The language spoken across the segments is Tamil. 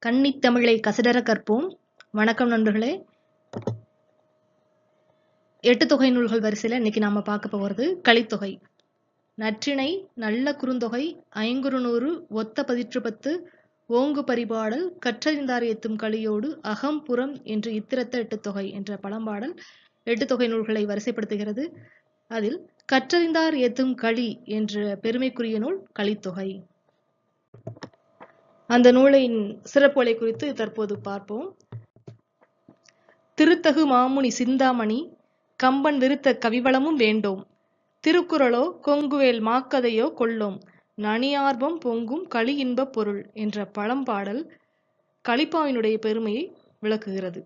கன்னித் தமிழை கசடர கற்போம் வணக்கம் நண்பர்களே எட்டு தொகை நூல்கள் வரிசையில் இன்னைக்கு நாம பார்க்க போகிறது கலித்தொகை நற்றிணை நல்ல குறுந்தொகை ஐங்குறுநூறு ஒத்த பதிற்று பத்து ஓங்கு பரிபாடல் கற்றறிந்தார் எத்தும் களியோடு அகம் புறம் என்று இத்திரத்த எட்டு தொகை என்ற பழம்பாடல் எட்டு தொகை நூல்களை வரிசைப்படுத்துகிறது அதில் கற்றறிந்தார் ஏத்தும் களி என்ற பெருமைக்குரிய நூல் கலித்தொகை அந்த நூலின் சிறப்புகளை குறித்து தற்போது பார்ப்போம் திருத்தகு மாமுனி சிந்தாமணி கம்பன் விருத்த கவிவளமும் வேண்டோம் திருக்குறளோ கொங்குவேல் மாக்கதையோ கொள்ளோம் நனியார்பம் பொங்கும் களி இன்பப் பொருள் என்ற பழம்பாடல் களிப்பாவினுடைய பெருமையை விளக்குகிறது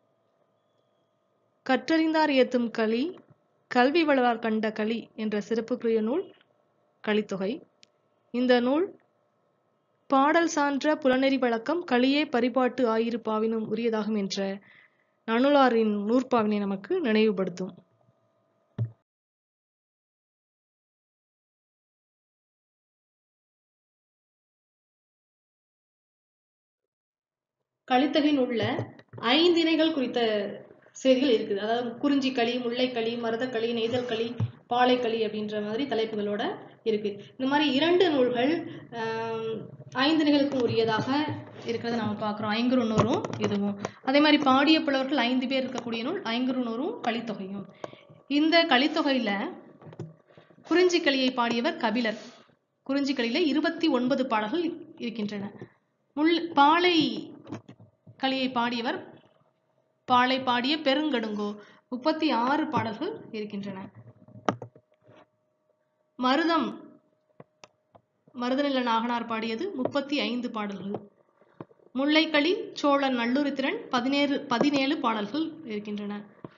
கற்றறிந்தார் ஏத்தும் களி கல்வி வளரார் கண்ட களி என்ற சிறப்புக்குரிய நூல் களித்தொகை இந்த நூல் பாடல் சான்ற புலனெறி வழக்கம் களியே பரிபாட்டு ஆயிருப்பாவினும் உரியதாகும் என்ற நனுலாரின் நூற்பாவினை நமக்கு நினைவுபடுத்தும் கலித்தகையில் உள்ள ஐந்திணைகள் குறித்த செய்திகள் இருக்குது அதாவது குறிஞ்சி களி முல்லைக்களி மருதக்களி நெய்தல் களி பாலைக்களி அப்படின்ற மாதிரி தலைப்புகளோட இருக்கு இந்த மாதிரி இரண்டு நூல்கள் ஐந்திணைகளுக்கும் உரியதாக இருக்கிறத நம்ம பார்க்குறோம் ஐங்குறுநூறும் இதுவும் அதே மாதிரி பாடிய புலவர்கள் ஐந்து பேர் இருக்கக்கூடிய நூல் ஐங்குறுநூறும் கலித்தொகையும் இந்த கலித்தொகையில குறிஞ்சி களியை பாடியவர் கபிலர் குறிஞ்சி களியில இருபத்தி ஒன்பது பாடல்கள் இருக்கின்றன முள் பாலை களியை பாடியவர் பாலை பாடிய பெருங்கடுங்கோ முப்பத்தி ஆறு பாடல்கள் இருக்கின்றன மருதம் மருதநில நாகனார் பாடியது முப்பத்தி ஐந்து பாடல்கள் முல்லைக்களி சோழன் நல்லுரித்திரன் பதினேழு பதினேழு பாடல்கள் இருக்கின்றன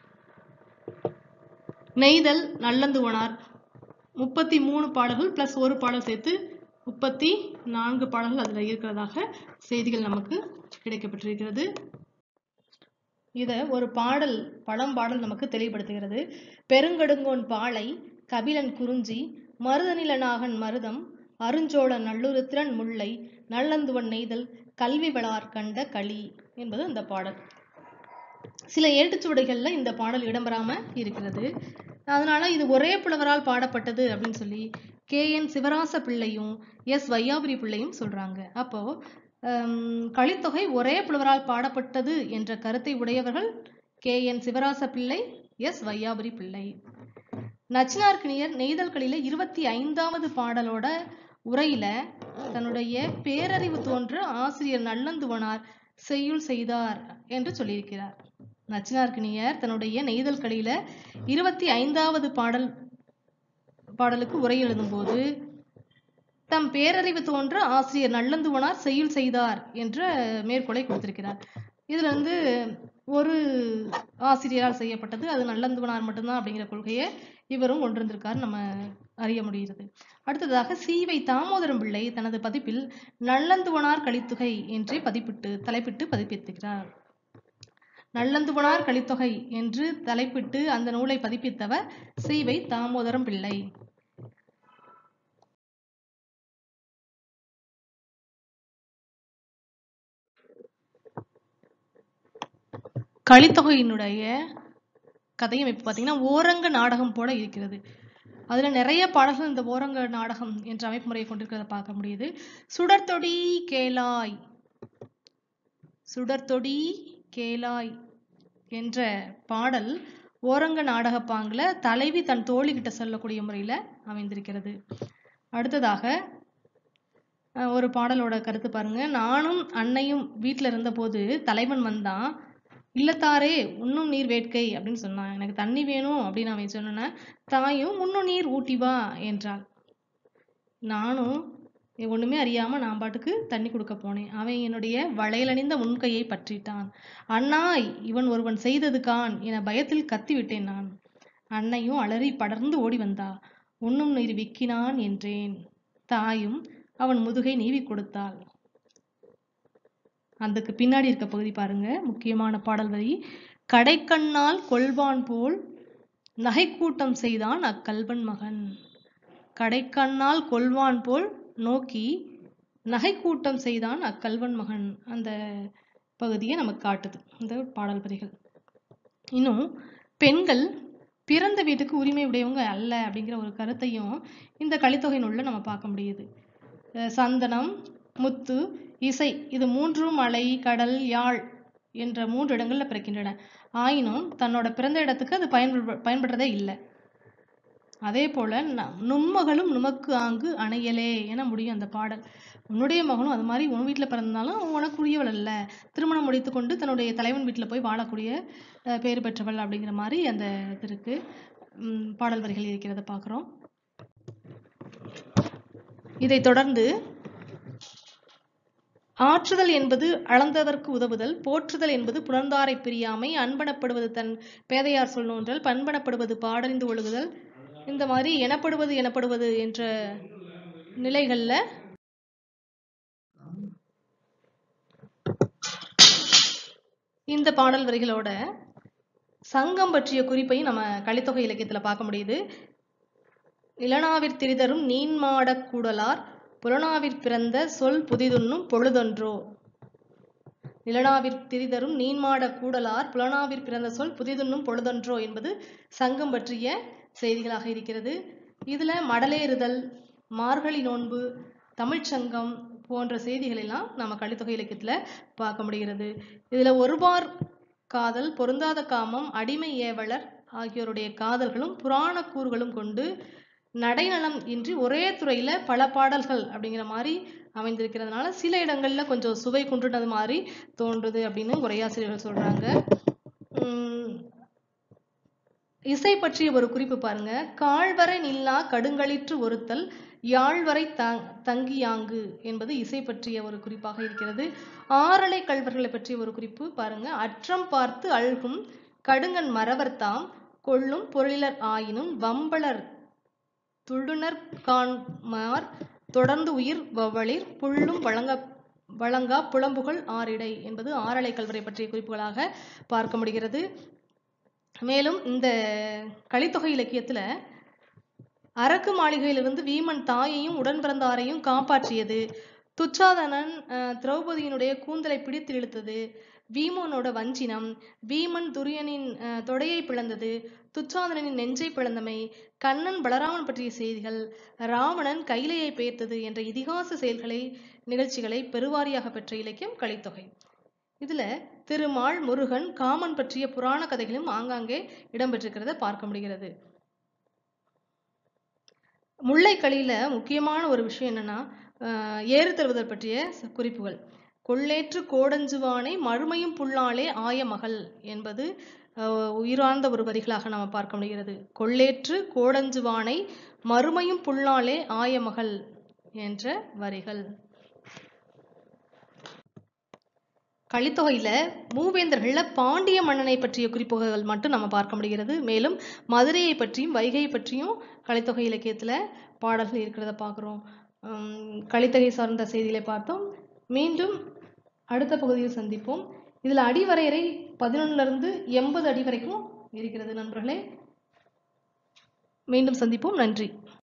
நெய்தல் நல்லந்துவனார் முப்பத்தி மூணு பாடல்கள் பிளஸ் ஒரு பாடல் சேர்த்து முப்பத்தி நான்கு பாடல்கள் அதுல இருக்கிறதாக செய்திகள் நமக்கு கிடைக்கப்பட்டிருக்கிறது இத ஒரு பாடல் பழம் பாடல் நமக்கு தெளிவுபடுத்துகிறது பெருங்கடுங்கோன் பாலை கபிலன் குறிஞ்சி மருதநில நாகன் மருதம் அருஞ்சோழன் நல்லுருத்திரன் முல்லை நல்லந்துவன் நெய்தல் கல்வி வளார் கண்ட களி என்பது அந்த பாடல் சில ஏட்டுச்சுவடைகள்ல இந்த பாடல் இடம்பெறாம இருக்கிறது அதனால இது ஒரே புலவரால் பாடப்பட்டது அப்படின்னு சொல்லி கே என் சிவராச பிள்ளையும் எஸ் வையாபுரி பிள்ளையும் சொல்றாங்க அப்போ கலித்தொகை ஒரே புலவரால் பாடப்பட்டது என்ற கருத்தை உடையவர்கள் கே என் சிவராச பிள்ளை எஸ் வையாபுரி பிள்ளை நச்சினார்கினியர் நெய்தல்களில இருபத்தி ஐந்தாவது பாடலோட உரையில தன்னுடைய பேரறிவு தோன்ற ஆசிரியர் நல்லந்துவனார் செய்யுள் செய்தார் என்று சொல்லியிருக்கிறார் நச்சினார்கினியர் தன்னுடைய நெய்தல் களியில இருபத்தி ஐந்தாவது பாடல் பாடலுக்கு உரை எழுதும் போது தம் பேரறிவு தோன்ற ஆசிரியர் நல்லந்துவனார் செய்யுள் செய்தார் என்ற மேற்கோளை கொடுத்திருக்கிறார் இதுல வந்து ஒரு ஆசிரியரால் செய்யப்பட்டது அது நல்லந்துவனார் மட்டும்தான் அப்படிங்கிற கொள்கையை இவரும் கொண்டிருந்திருக்கார் நம்ம அறிய முடிகிறது அடுத்ததாக சீவை தாமோதரம் பிள்ளை தனது பதிப்பில் நல்லந்துவனார் கலித்தொகை என்றே பதிப்பிட்டு தலைப்பிட்டு பதிப்பித்திருக்கிறார் நல்லந்துவனார் கலித்தொகை என்று தலைப்பிட்டு அந்த நூலை பதிப்பித்தவர் சீவை தாமோதரம் பிள்ளை கலித்தொகையினுடைய கதையும் இப்போ பார்த்தீங்கன்னா ஓரங்க நாடகம் போல இருக்கிறது அதில் நிறைய பாடல்கள் இந்த ஓரங்க நாடகம் என்ற அமைப்பு முறையை கொண்டிருக்கிறத பார்க்க முடியுது சுடர்தொடி கேளாய் சுடர்தொடி கேளாய் என்ற பாடல் ஓரங்க நாடக பாங்கில் தலைவி தன் தோழி கிட்ட சொல்லக்கூடிய முறையில் அமைந்திருக்கிறது அடுத்ததாக ஒரு பாடலோட கருத்து பாருங்க நானும் அன்னையும் வீட்டில் இருந்தபோது தலைவன் வந்தான் இல்லத்தாரே உண்ணும் நீர் வேட்கை அப்படின்னு சொன்னான் எனக்கு தண்ணி வேணும் அப்படின்னு அவன் சொன்னேன் தாயும் உண்ணும் நீர் ஊட்டி வா என்றாள் நானும் ஒண்ணுமே அறியாம நான் பாட்டுக்கு தண்ணி கொடுக்க போனேன் அவன் என்னுடைய வளையலணிந்த முன்கையை பற்றிட்டான் அண்ணாய் இவன் ஒருவன் செய்தது கான் என பயத்தில் கத்தி விட்டேன் நான் அன்னையும் அலறி படர்ந்து ஓடி வந்தா உண்ணும் நீர் விக்கினான் என்றேன் தாயும் அவன் முதுகை நீவி கொடுத்தாள் அதுக்கு பின்னாடி இருக்க பகுதி பாருங்க முக்கியமான பாடல் வரி கடைக்கண்ணால் கொள்வான் போல் நகைக்கூட்டம் செய்தான் அக்கல்வன் மகன் கடைக்கண்ணால் கொள்வான் போல் நோக்கி நகைக்கூட்டம் செய்தான் அக்கல்வன் மகன் அந்த பகுதியை நமக்கு காட்டுது இந்த பாடல் வரிகள் இன்னும் பெண்கள் பிறந்த வீட்டுக்கு உரிமை உடையவங்க அல்ல அப்படிங்கிற ஒரு கருத்தையும் இந்த கலித்தொகை நூல்ல நம்ம பார்க்க முடியுது அஹ் சந்தனம் முத்து இசை இது மூன்றும் மலை கடல் யாழ் என்ற மூன்று இடங்கள்ல பிறக்கின்றன ஆயினும் தன்னோட பிறந்த இடத்துக்கு அது பயன்படு பயன்படுறதே இல்லை அதே போல ந- நுண்மகளும் நுமக்கு ஆங்கு அணையலே என முடியும் அந்த பாடல் உன்னுடைய மகனும் அது மாதிரி உன் வீட்டில் பிறந்தாலும் அவன் உனக்குரியவள் அல்ல திருமணம் முடித்து கொண்டு தன்னுடைய தலைவன் வீட்டில் போய் வாழக்கூடிய அஹ், பேறு பெற்றவள் அப்படிங்கிற மாதிரி அந்த இது இருக்கு உம், பாடல் வரிகள் இருக்கிறத பார்க்குறோம் இதைத் தொடர்ந்து ஆற்றுதல் என்பது அளந்ததற்கு உதவுதல் போற்றுதல் என்பது புணர்ந்தாரை பிரியாமை அன்பனப்படுவது தன் பேதையார் சொல் நோன்றல் பண்பனப்படுவது பாடறிந்து ஒழுகுதல் இந்த மாதிரி எனப்படுவது எனப்படுவது என்ற நிலைகள்ல இந்த பாடல் வரிகளோட சங்கம் பற்றிய குறிப்பையும் நம்ம கலித்தொகை இலக்கியத்துல பார்க்க முடியுது இளனாவிற் திரிதரும் நீன்மாடக் கூடலார் புலனாவிற் பிறந்த சொல் புதிதுண்ணும் பொழுதொன்றோ நிலனாவிற் திரிதரும் நீன்மாட கூடலார் புலனாவிற் பிறந்த சொல் புதிதுண்ணும் பொழுதொன்றோ என்பது சங்கம் பற்றிய செய்திகளாக இருக்கிறது இதுல மடலேறுதல் மார்கழி நோன்பு தமிழ்ச்சங்கம் போன்ற செய்திகள் எல்லாம் நம்ம கலித்தொகை இலக்கியத்துல பார்க்க முடிகிறது இதுல ஒருபார் காதல் பொருந்தாத காமம் அடிமை ஏவலர் ஆகியோருடைய காதல்களும் புராண கூறுகளும் கொண்டு நடைநலம் இன்றி ஒரே துறையில பல பாடல்கள் அப்படிங்கிற மாதிரி அமைந்திருக்கிறதுனால சில இடங்கள்ல கொஞ்சம் சுவை குன்றுனது மாதிரி தோன்றுது அப்படின்னு உரையாசிரியர்கள் சொல்றாங்க உம் இசை பற்றிய ஒரு குறிப்பு பாருங்க கால்வரை நில்லா கடுங்களிற்று ஒருத்தல் யாழ்வரை தங் தங்கியாங்கு என்பது இசை பற்றிய ஒரு குறிப்பாக இருக்கிறது ஆறலை கல்வர்களை பற்றிய ஒரு குறிப்பு பாருங்க அற்றம் பார்த்து அழ்கும் கடுங்கன் மறவர்தாம் கொள்ளும் பொருளிலர் ஆயினும் வம்பலர் துள்ளுனர் காண்மார் தொடர்ந்து உயிர் வவ்வளிர் புள்ளும் வழங்க வழங்கா புலம்புகள் ஆரிடை என்பது ஆறலை கல்வரை பற்றிய குறிப்புகளாக பார்க்க முடிகிறது மேலும் இந்த கலித்தொகை இலக்கியத்துல அரக்கு மாளிகையிலிருந்து வீமன் தாயையும் உடன் பிறந்தாரையும் காப்பாற்றியது துச்சாதனன் அஹ், திரௌபதியினுடைய கூந்தலை பிடித்து இழுத்தது வீமனோட வஞ்சினம் வீமன் துரியனின் அஹ், தொடையை பிளந்தது துச்சாதனனின் நெஞ்சை பிளந்தமை கண்ணன் பலராமன் பற்றிய செய்திகள் ராவணன் கைலையை பெயர்த்தது என்ற இதிகாச செயல்களை நிகழ்ச்சிகளை பெருவாரியாக பெற்ற இலக்கியம் கலித்தொகை இதுல திருமால் முருகன் காமன் பற்றிய புராண கதைகளும் ஆங்காங்கே இடம்பெற்றிருக்கிறத பார்க்க முடிகிறது முல்லைக்களியில முக்கியமான ஒரு விஷயம் என்னன்னா ஆஹ் ஏறு தழுவுதல் பற்றிய ச- குறிப்புகள் கொள்ளேற்று கோடஞ்சுவானை மறுமையும் புல்லாலே ஆய மகள் என்பது ஆஹ் உயிரார்ந்த ஒரு வரிகளாக நாம் பார்க்க முடிகிறது கொள்ளேற்று கோடஞ்சுவானை மறுமையும் புல்லாலே ஆய மகள் என்ற வரிகள் கலித்தொகையில மூவேந்தர்கள்ல பாண்டிய மன்னனை பற்றிய குறிப்புகள் மட்டும் நம்ம பார்க்க முடிகிறது மேலும் மதுரையை பற்றியும் வைகையை பற்றியும் கலித்தொகை இலக்கியத்துல பாடல்கள் இருக்கிறத பார்க்குறோம் கலித்தொகை சார்ந்த செய்திகளை பார்த்தோம் மீண்டும் அடுத்த பகுதியில் சந்திப்போம் இதுல அடிவரையறை பதினொன்னுல இருந்து எண்பது அடி வரைக்கும் இருக்கிறது நண்பர்களே மீண்டும் சந்திப்போம் நன்றி